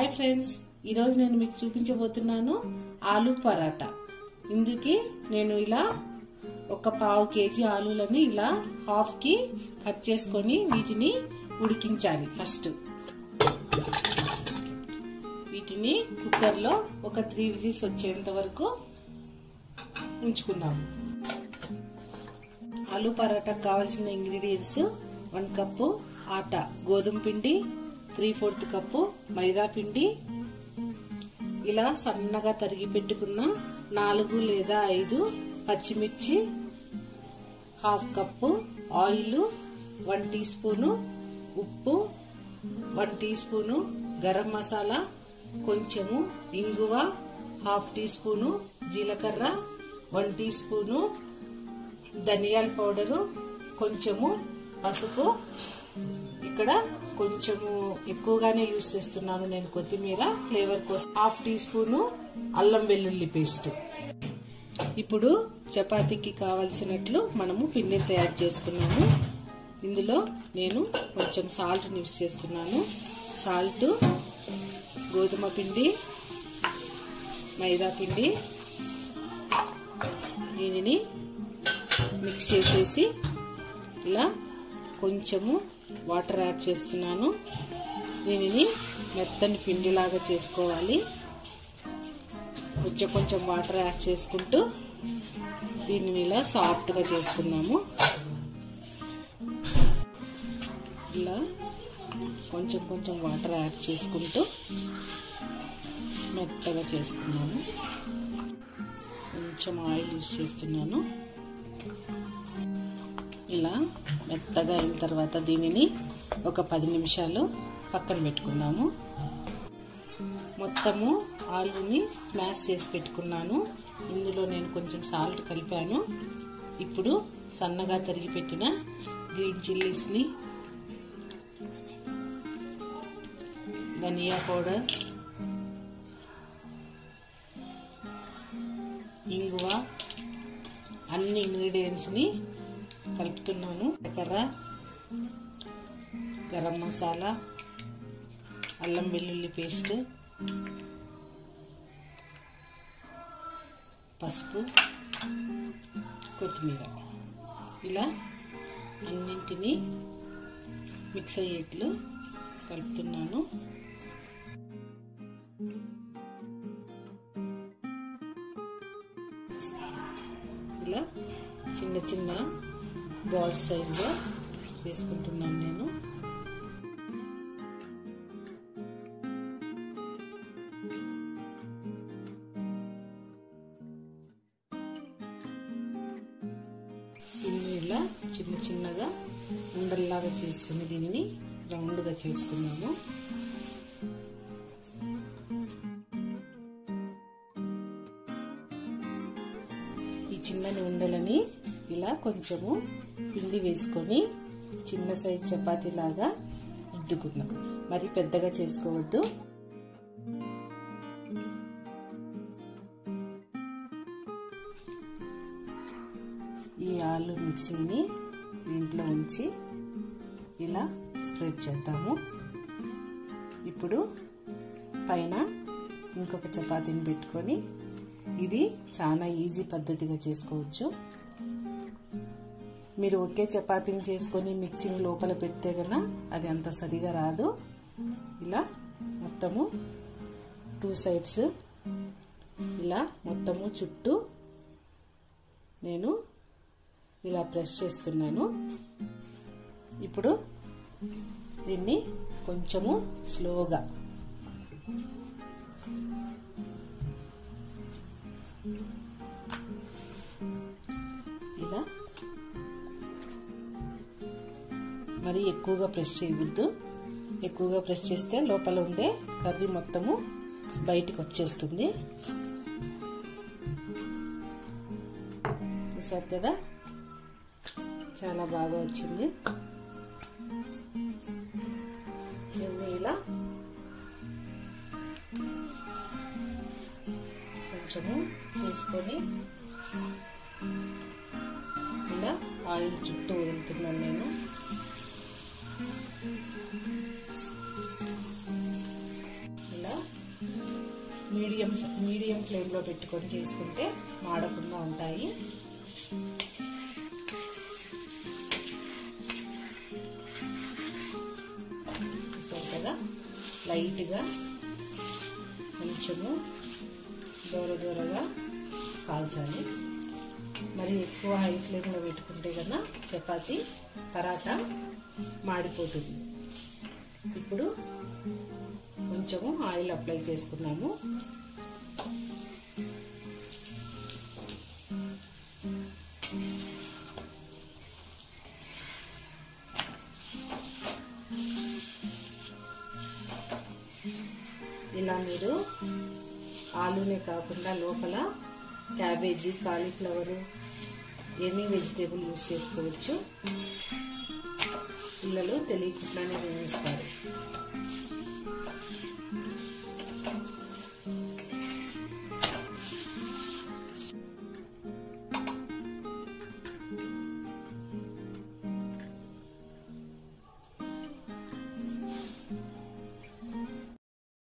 hi friends ఈరోజు నేను మీకు చూపించబోతున్నాను ఆలు పరాటా ఇందుకి నేను ఇలా ఒక పావు కేజీ ఆలులని ఇలా హాఫ్ కి కట్ చేసుకొని వీటిని ఉడికించాలి ఫస్ట్ వీటిని కుక్కర్లో ఒక త్రీ విజిల్స్ వచ్చేంత వరకు ఉంచుకున్నాము ఆలు పరాటాకు కావాల్సిన ఇంగ్రీడియంట్స్ వన్ కప్పు ఆటా గోధుమ పిండి త్రీ ఫోర్త్ కప్పు మైదా పిండి ఇలా సన్నగా తరిగి పెట్టుకున్న నాలుగు లేదా ఐదు పచ్చిమిర్చి half cup oil one teaspoon ఉప్పు one teaspoon garam masala కొంచెము ఇంగువ హాఫ్ టీ స్పూను జీలకర్ర వన్ టీ స్పూను ధనియాల పౌడరు కొంచెము పసుపు ఇక్కడ కొంచెము ఎక్కువగానే యూజ్ చేస్తున్నాను నేను కొత్తిమీర ఫ్లేవర్ కోసం హాఫ్ టీ స్పూను అల్లం వెల్లుల్లి పేస్ట్ ఇప్పుడు చపాతీకి కావలసినట్లు మనము పిండిని తయారు చేసుకున్నాము ఇందులో నేను కొంచెం సాల్ట్ యూజ్ చేస్తున్నాను సాల్ట్ గోధుమ పిండి మైదా పిండి దీనిని మిక్స్ చేసేసి ఇలా కొంచెము వాటర్ యాడ్ చేస్తున్నాను దీనిని మెత్తని పిండిలాగా చేసుకోవాలి కొంచెం కొంచెం వాటర్ యాడ్ చేసుకుంటూ దీనిని ఇలా సాఫ్ట్గా చేసుకుందాము ఇలా కొంచెం కొంచెం వాటర్ యాడ్ చేసుకుంటూ మెత్తగా చేసుకున్నాము కొంచెం ఆయిల్ యూస్ చేస్తున్నాను ఇలా మెత్తగా అయిన తర్వాత దీనిని ఒక పది నిమిషాలు పక్కన పెట్టుకుందాము మొత్తము ఆలుని స్మాష్ చేసి పెట్టుకున్నాను ఇందులో నేను కొంచెం సాల్ట్ కలిపాను ఇప్పుడు సన్నగా తరిగి పెట్టిన గ్రీన్ చిల్లీస్ని ధనియా పౌడర్ ఇంగువ అన్ని ఇంగ్రీడియంట్స్ని కలుపుతున్నాను కర్ర గరం మసాలా అల్లం వెల్లుల్లి పేస్ట్ పసుపు కొత్తిమీర ఇలా అన్నింటినీ మిక్స్ అయ్యేట్లు కలుపుతున్నాను ఇలా చిన్న చిన్న బాల్స్ సైజుగా వేసుకుంటున్నాను నేను దీన్ని ఇలా చిన్న చిన్నగా ఉండల్లాగా చేసుకుని దీనిని రౌండ్గా చేసుకున్నాము ఈ చిన్నని ఉండలని ఇలా కొంచెము పిండి వేసుకొని చిన్న సైజ్ చపాతీ లాగా ఇద్దుకున్నాం మరి పెద్దగా చేసుకోవద్దు ఈ ఆలు మిక్సింగ్ని దీంట్లో ఉంచి ఇలా స్ప్రెడ్ చేద్దాము ఇప్పుడు పైన ఇంకొక చపాతీని పెట్టుకొని ఇది చాలా ఈజీ పద్ధతిగా చేసుకోవచ్చు మీరు ఒకే చపాతీని చేసుకొని మిక్సింగ్ లోపల పెడితే కన్నా అది అంత సరిగా రాదు ఇలా మొత్తము టూ సైడ్స్ ఇలా మొత్తము చుట్టూ నేను ఇలా ప్రెస్ చేస్తున్నాను ఇప్పుడు దీన్ని కొంచెము స్లోగా ఇలా మరి ఎక్కువగా ప్రెస్ చేయవద్దు ఎక్కువగా ప్రెస్ చేస్తే లోపల ఉండే కర్రీ మొత్తము బయటికి వచ్చేస్తుంది చూసారు కదా చాలా బాగా వచ్చింది దీన్ని ఇలా కొంచెము తీసుకొని ఇలా ఆయిల్ చుట్టూ వదులుతున్నాను నేను ఇలా మీడియం మీడియం ఫ్లేమ్లో పెట్టుకొని చేసుకుంటే మాడకుండా ఉంటాయి చూసారు కదా లైట్గా కొంచెము దూర దూరగా కాల్చాలి మరి ఎక్కువ హై ఫ్లేమ్లో పెట్టుకుంటే కన్నా చపాతి పరాటా మాడిపోతుంది ఇప్పుడు కొంచెము ఆయిల్ అప్లై చేసుకున్నాము ఇలా మీరు ఆలూనే కాకుండా లోపల cabbage cauliflower any vegetable use చేసుకోవచ్చు పిల్లలు తెలియకుండానే తినేస్తారు